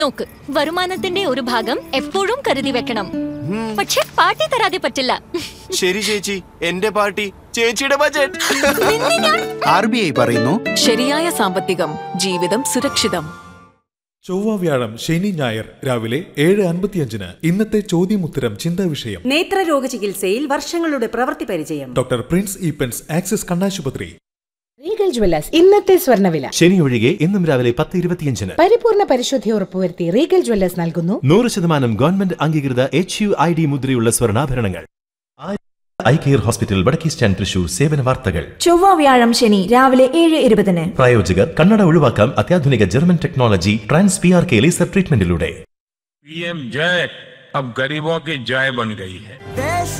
നോക്ക് വരുമാനത്തിന്റെ ഒരു ഭാഗം എപ്പോഴും കരുതി വെക്കണം പക്ഷെ പാർട്ടി തരാതെ പറ്റില്ല ശരി ചേച്ചി എന്റെ പാർട്ടി ചേച്ചിയുടെ ബജറ്റ് ആർ ബി ഐ പറയുന്നു ശരിയായ സാമ്പത്തികം ജീവിതം സുരക്ഷിതം ചൊവ്വ വ്യാഴം ശനി ഞായർ രാവിലെ ഏഴ് അൻപത്തിയഞ്ചിന് ഇന്നത്തെ ചോദ്യമുത്തരം ചിന്താ വിഷയം നേത്രരോഗ ചികിത്സയിൽ വർഷങ്ങളുടെ പ്രവൃത്തി പരിചയം ഡോക്ടർ പ്രിൻസ് ഈപ്പൻസ് ആക്സിസ് കണ്ണാശുപത്രി റീഗൽ ജ്വല്ലേഴ്സ് ഇന്നത്തെ സ്വർണ്ണവില ശനി ഒഴികെ ഇന്നും രാവിലെ പത്ത് ഇരുപത്തിയഞ്ചിന് പരിപൂർണ പരിശുദ്ധി ഉറപ്പുവരുത്തി റീഗൽ ജ്വല്ലേഴ്സ് നൽകുന്നു നൂറ് ശതമാനം ഗവൺമെന്റ് അംഗീകൃത എച്ച് യു ഐ ഡി മുദ്രയുള്ള സ്വർണ്ണാഭരണങ്ങൾ ഐ കെയർ ഹോസ്പിറ്റൽ വടക്കേ സ്റ്റാൻഡ് തൃശൂർ സേവന വാർത്തകൾ ചൊവ്വ വ്യാഴം ശനി രാവിലെ ഏഴ് ഇരുപതിന് പ്രായോജകർ കണ്ണട ഒഴിവാക്കാം അത്യാധുനിക German technology trans P R K laser ട്രീറ്റ്മെന്റിലൂടെ पीएम जय अब गरीबों की जय बन गई है